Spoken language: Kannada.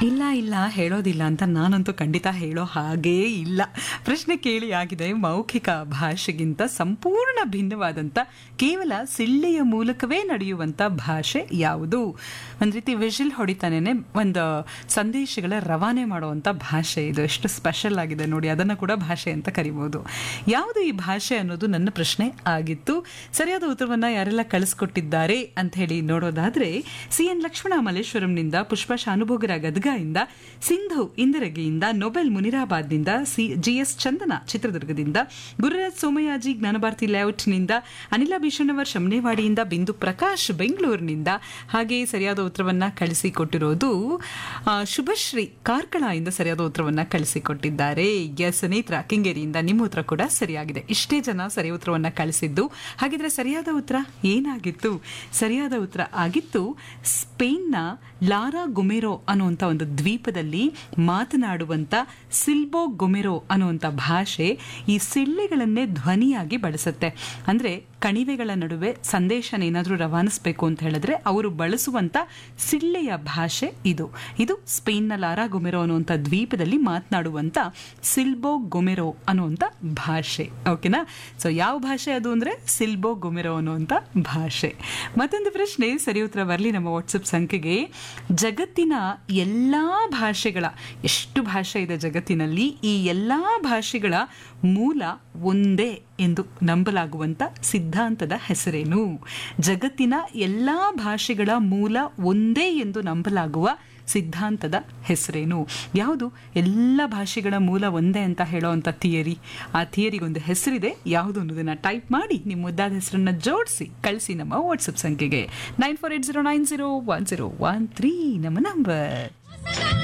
ಇಲ್ಲ ಇಲ್ಲ ಹೇಳೋದಿಲ್ಲ ಅಂತ ನಾನಂತೂ ಖಂಡಿತ ಹೇಳೋ ಹಾಗೇ ಇಲ್ಲ ಪ್ರಶ್ನೆ ಕೇಳಿ ಆಗಿದೆ ಮೌಖಿಕ ಭಾಷೆಗಿಂತ ಸಂಪೂರ್ಣ ಭಿನ್ನವಾದಂಥ ಕೇವಲ ಸಿಳ್ಳೆಯ ಮೂಲಕವೇ ನಡೆಯುವಂಥ ಭಾಷೆ ಯಾವುದು ಒಂದು ರೀತಿ ವಿಜಿಲ್ ಹೊಡಿತಾನೇನೆ ಒಂದು ಸಂದೇಶಗಳ ರವಾನೆ ಮಾಡುವಂಥ ಭಾಷೆ ಇದು ಎಷ್ಟು ಸ್ಪೆಷಲ್ ಆಗಿದೆ ನೋಡಿ ಅದನ್ನು ಕೂಡ ಭಾಷೆ ಅಂತ ಕರಿಬೋದು ಯಾವುದು ಈ ಭಾಷೆ ಅನ್ನೋದು ನನ್ನ ಪ್ರಶ್ನೆ ಆಗಿತ್ತು ಸರಿಯಾದ ಉತ್ತರವನ್ನ ಯಾರೆಲ್ಲ ಕಳಿಸ್ಕೊಟ್ಟಿದ್ದಾರೆ ಅಂತ ಹೇಳಿ ನೋಡೋದಾದ್ರೆ ಸಿ ಎನ್ ಲಕ್ಷ್ಮಣ ಮಲ್ಲೇಶ್ವರಂನಿಂದ ಪುಷ್ಪ ಶಾನುಭೋಗರ ಗದಗದಿಂದ ಸಿಂಧು ಇಂದಿರಗಿಯಿಂದ ನೊಬೆಲ್ ಮುನಿರಾಬಾದ್ನಿಂದ ಸಿ ಜಿ ಎಸ್ ಚಂದನ ಚಿತ್ರದುರ್ಗದಿಂದ ಗುರುರಾಜ್ ಸೋಮಯಾಜಿ ಜ್ಞಾನಭಾರತಿ ಲೇಔಟ್ನಿಂದ ಅನಿಲ ಭೀಷಣವರ್ ಶಮನೇವಾಡಿಯಿಂದ ಬಿಂದು ಪ್ರಕಾಶ್ ಬೆಂಗಳೂರಿನಿಂದ ಹಾಗೆ ಸರಿಯಾದ ಉತ್ತರವನ್ನ ಕಳಿಸಿಕೊಟ್ಟಿರೋದು ಆ, ಶುಭಶ್ರೀ ಕಾರ್ಕಳ ಇಂದ ಸರಿಯಾದ ಉತ್ತರವನ್ನ ಕಳಿಸಿಕೊಟ್ಟಿದ್ದಾರೆ ಎಸ್ ನೇತ್ರ ಕಿಂಗೇರಿಯಿಂದ ನಿಮ್ಮ ಉತ್ತರ ಕೂಡ ಸರಿಯಾಗಿದೆ ಇಷ್ಟೇ ಜನ ಸರಿ ಉತ್ತರವನ್ನ ಕಳಿಸಿದ್ದು ಹಾಗಿದ್ರೆ ಸರಿಯಾದ ಉತ್ತರ ಏನಾಗಿತ್ತು ಸರಿಯಾದ ಉತ್ತರ ಆಗಿತ್ತು ಸ್ಪೇನ್ನ ಲಾರಾ ಗುಮೆರೋ ಅನ್ನುವಂಥ ಒಂದು ದ್ವೀಪದಲ್ಲಿ ಮಾತನಾಡುವಂಥ ಸಿಲ್ಬೋ ಗುಮೆರೋ ಅನ್ನುವಂಥ ಭಾಷೆ ಈ ಸಿಳ್ಳೆಗಳನ್ನೇ ಧ್ವನಿಯಾಗಿ ಬಳಸುತ್ತೆ ಅಂದ್ರೆ ಕಣಿವೆಗಳ ನಡುವೆ ಸಂದೇಶನ ಏನಾದರೂ ರವಾನಿಸಬೇಕು ಅಂತ ಹೇಳಿದ್ರೆ ಅವರು ಬಳಸುವಂತ ಸಿಳ್ಳೆಯ ಭಾಷೆ ಇದು ಇದು ಸ್ಪೇನ್ನ ಲಾರಾ ಗುಮೆರೋ ಅನ್ನುವಂಥ ದ್ವೀಪದಲ್ಲಿ ಮಾತನಾಡುವಂತ ಸಿಲ್ಬೋ ಗುಮೆರೋ ಅನ್ನುವಂಥ ಭಾಷೆ ಓಕೆನಾ ಸೊ ಯಾವ ಭಾಷೆ ಅದು ಅಂದ್ರೆ ಸಿಲ್ಬೋ ಗುಮೆರೋ ಅನ್ನುವಂಥ ಭಾಷೆ ಮತ್ತೊಂದು ಪ್ರಶ್ನೆ ಸರಿ ಉತ್ತರ ಬರಲಿ ನಮ್ಮ ವಾಟ್ಸಪ್ ಸಂಖ್ಯೆಗೆ ಜಗತ್ತಿನ ಎಲ್ಲಾ ಭಾಷೆಗಳ ಎಷ್ಟು ಭಾಷೆ ಇದೆ ಜಗತ್ತಿನಲ್ಲಿ ಈ ಎಲ್ಲಾ ಭಾಷೆಗಳ ಮೂಲ ಒಂದೇ ಎಂದು ನಂಬಲಾಗುವಂತ ಸಿದ್ಧಾಂತದ ಹೆಸರೇನು ಜಗತ್ತಿನ ಎಲ್ಲಾ ಭಾಷೆಗಳ ಮೂಲ ಒಂದೇ ಎಂದು ನಂಬಲಾಗುವ ಸಿದ್ಧಾಂತದ ಹೆಸರೇನು ಯಾವುದು ಎಲ್ಲ ಭಾಷೆಗಳ ಮೂಲ ಒಂದೇ ಅಂತ ಹೇಳೋವಂಥ ಥಿಯರಿ ಆ ಥಿಯರಿಗೊಂದು ಹೆಸರಿದೆ ಯಾವುದು ಅನ್ನೋದನ್ನ ಟೈಪ್ ಮಾಡಿ ನಿಮ್ಮ ಮುದ್ದಾದ ಹೆಸರನ್ನ ಜೋಡಿಸಿ ಕಳಿಸಿ ನಮ್ಮ ವಾಟ್ಸಪ್ ಸಂಖ್ಯೆಗೆ nine four eight zero nine zero one zero one three ನಮ್ಮ ನಂಬರ್